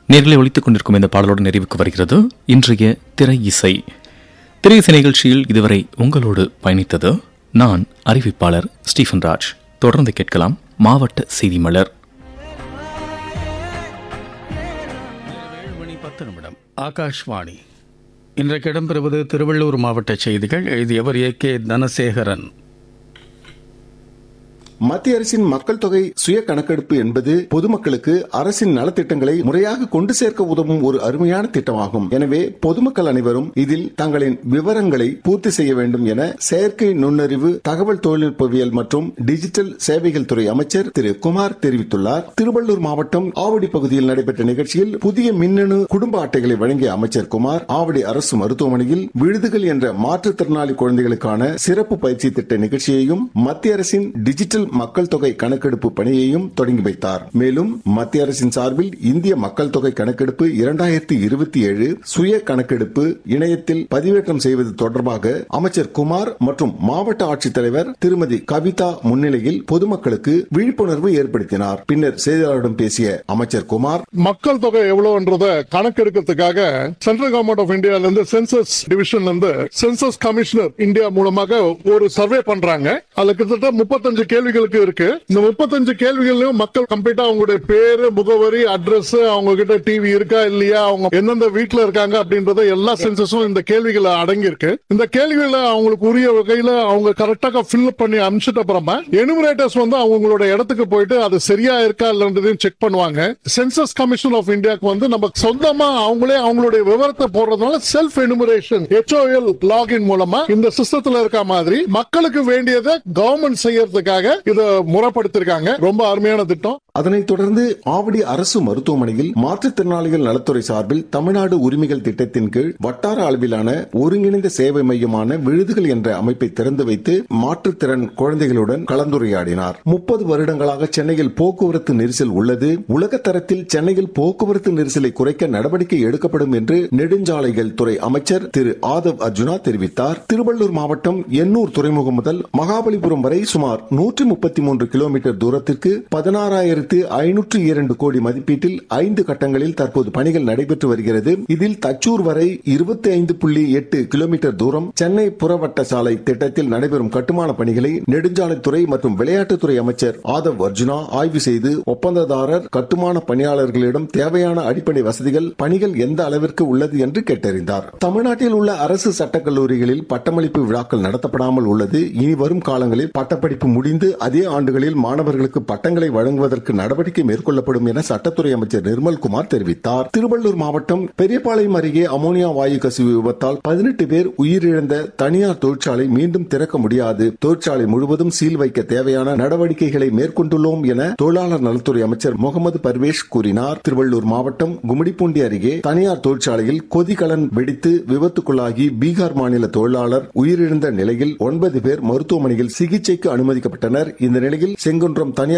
நேரில் ஒலித்துக் கொண்டிருக்கும் இந்த பாடலோடு நிறைவுக்கு வருகிறது இன்றைய திரை இசை திரை இசை நிகழ்ச்சியில் இதுவரை உங்களோடு பயணித்தது நான் அறிவிப்பாளர் ஸ்டீஃபன் ராஜ் தொடர்ந்து கேட்கலாம் மாவட்ட செய்தி மலர் ஏழு மணி பத்து நிமிடம் ஆகாஷ்வாணி இன்றைக்கு இடம்பெறுவது திருவள்ளூர் மாவட்ட செய்திகள் எழுதியவர் ஏ கே தனசேகரன் மத்திய அரசின் மக்கள் தொகை சுய கணக்கெடுப்பு என்பது பொதுமக்களுக்கு அரசின் நலத்திட்டங்களை முறையாக கொண்டு சேர்க்க உதவும் ஒரு அருமையான திட்டமாகும் எனவே பொதுமக்கள் அனைவரும் இதில் தங்களின் விவரங்களை பூர்த்தி செய்ய வேண்டும் என செயற்கை நுண்ணறிவு தகவல் தொழில்நுட்பவியல் மற்றும் டிஜிட்டல் சேவைகள் துறை அமைச்சர் திரு குமார் தெரிவித்துள்ளார் திருவள்ளூர் மாவட்டம் ஆவடி பகுதியில் நடைபெற்ற நிகழ்ச்சியில் புதிய மின்னணு குடும்ப அட்டைகளை வழங்கிய அமைச்சர் குமார் ஆவடி அரசு மருத்துவமனையில் விழுதுகள் என்ற மாற்றுத்திறனாளி குழந்தைகளுக்கான சிறப்பு பயிற்சி திட்ட நிகழ்ச்சியையும் மத்திய அரசின் டிஜிட்டல் மக்கள் தொகை கணக்கெடுப்பு பணியையும் தொடங்கி வைத்தார் மேலும் மத்திய அரசின் சார்பில் இந்திய மக்கள் தொகை கணக்கெடுப்பு இரண்டாயிரத்தி இருபத்தி ஏழு சுய கணக்கெடுப்பு இணையத்தில் பதிவேற்றம் செய்வது தொடர்பாக அமைச்சர் குமார் மற்றும் மாவட்ட ஆட்சித்தலைவர் திருமதி கவிதா முன்னிலையில் பொதுமக்களுக்கு விழிப்புணர்வு ஏற்படுத்தினார் பின்னர் செய்தியாளர்களிடம் பேசிய அமைச்சர் குமார் மக்கள் தொகை எவ்வளவுன்றத கணக்கெடுக்கிறதுக்காக சென்ட்ரல் கவர்மெண்ட் ஆஃப் இந்தியால இருந்து சென்சஸ் டிவிஷன்ல இருந்து சென்சஸ் கமிஷனர் இந்தியா மூலமாக ஒரு சர்வே பண்றாங்க அதுல கிட்டத்தட்ட முப்பத்தஞ்சு கேள்விகளுக்கு இருக்கு இந்த முப்பத்தஞ்சு கேள்விகளையும் மக்கள் கம்ப்ளீட்டா அவங்களுடைய பேரு முகவரி அட்ரஸ் அவங்க கிட்ட டிவி இருக்கா இல்லையா அவங்க எந்தெந்த வீட்டுல இருக்காங்க அப்படின்றத எல்லா சென்சஸும் இந்த கேள்விகள் அடங்கி இருக்கு இந்த கேள்விகளை அவங்களுக்கு உரிய வகையில அவங்க கரெக்டாக ஃபில் பண்ணி அனுப்பிச்சிட்ட அப்புறமா எனுமரேட்டர்ஸ் வந்து அவங்களோட இடத்துக்கு போயிட்டு அது சரியா இருக்கா இல்லன்றதையும் செக் பண்ணுவாங்க சென்சஸ் கமிஷன் ஆஃப் இந்தியாவுக்கு வந்து நம்ம சொந்தமா அவங்களே அவங்களுடைய விவரத்தை போடுறதுனால செல்ஃப் எனுமரேஷன் ஹெச்ஓஎல் லாகின் மூலமா இந்த சிஸ்டத்துல இருக்க மாதிரி மக்களுக்கு வேண்டியதை கவர்மெண்ட் செய்யறதுக்காக இதை முறைப்படுத்திருக்காங்க ரொம்ப அருமையான திட்டம் அதனைத் தொடர்ந்து ஆவடி அரசு மருத்துவமனையில் மாற்றுத்திறனாளிகள் நலத்துறை சார்பில் தமிழ்நாடு உரிமைகள் திட்டத்தின் கீழ் வட்டார அளவிலான ஒருங்கிணைந்த சேவை மையமான விழுதுகள் என்ற அமைப்பை திறந்து வைத்து மாற்றுத்திறன் குழந்தைகளுடன் கலந்துரையாடினார் முப்பது வருடங்களாக சென்னையில் போக்குவரத்து நெரிசல் உள்ளது உலக தரத்தில் சென்னையில் போக்குவரத்து நெரிசலை குறைக்க நடவடிக்கை எடுக்கப்படும் என்று நெடுஞ்சாலைகள் துறை அமைச்சர் திரு ஆதவ் அர்ஜுனா தெரிவித்தார் திருவள்ளூர் மாவட்டம் எண்ணூர் துறைமுகம் முதல் மகாபலிபுரம் வரை சுமார் நூற்றி முப்பத்தி மூன்று கிலோமீட்டர் தூரத்திற்கு பதினாறாயிரத்து ஐநூற்று இரண்டு கோடி மதிப்பீட்டில் ஐந்து கட்டங்களில் தற்போது பணிகள் நடைபெற்று வருகிறது இதில் தச்சூர் வரை இருபத்தி ஐந்து புள்ளி எட்டு கிலோமீட்டர் தூரம் சென்னை புறவட்ட சாலை திட்டத்தில் நடைபெறும் கட்டுமான பணிகளை நெடுஞ்சாலைத்துறை மற்றும் விளையாட்டுத்துறை அமைச்சர் ஆதவ் அர்ஜுனா ஆய்வு செய்து ஒப்பந்ததாரர் கட்டுமான பணியாளர்களிடம் தேவையான அடிப்படை வசதிகள் பணிகள் எந்த அளவிற்கு உள்ளது என்று கேட்டறிந்தார் தமிழ்நாட்டில் உள்ள அரசு சட்டக் கல்லூரிகளில் பட்டமளிப்பு விழாக்கள் நடத்தப்படாமல் உள்ளது இனி வரும் காலங்களில் பட்டப்படிப்பு முடிந்து அதே ஆண்டுகளில் மாணவர்களுக்கு பட்டங்களை வழங்குவதற்கு நடவடிக்கை மேற்கொள்ளப்படும் என சட்டத்துறை அமைச்சர் நிர்மல்குமார் தெரிவித்தார் திருவள்ளூர் மாவட்டம் பெரியபாளையம் அருகே அமோனியா வாயு கசிவு விபத்தால் பதினெட்டு பேர் உயிரிழந்த தனியார் தொழிற்சாலை மீண்டும் திறக்க முடியாது தொழிற்சாலை முழுவதும் சீல் வைக்க தேவையான நடவடிக்கைகளை மேற்கொண்டுள்ளோம் என தொழிலாளர் நலத்துறை அமைச்சர் முகமது பர்வேஷ் கூறினார் திருவள்ளூர் மாவட்டம் கும்மிடிப்பூண்டி அருகே தனியார் தொழிற்சாலையில் கொதிகலன் வெடித்து விபத்துக்குள்ளாகி பீகார் மாநில தொழிலாளர் உயிரிழந்த நிலையில் ஒன்பது பேர் மருத்துவமனையில் சிகிச்சைக்கு அனுமதிக்கப்பட்டனர் இந்த நிலையில் செங்குன்றம் தனியார்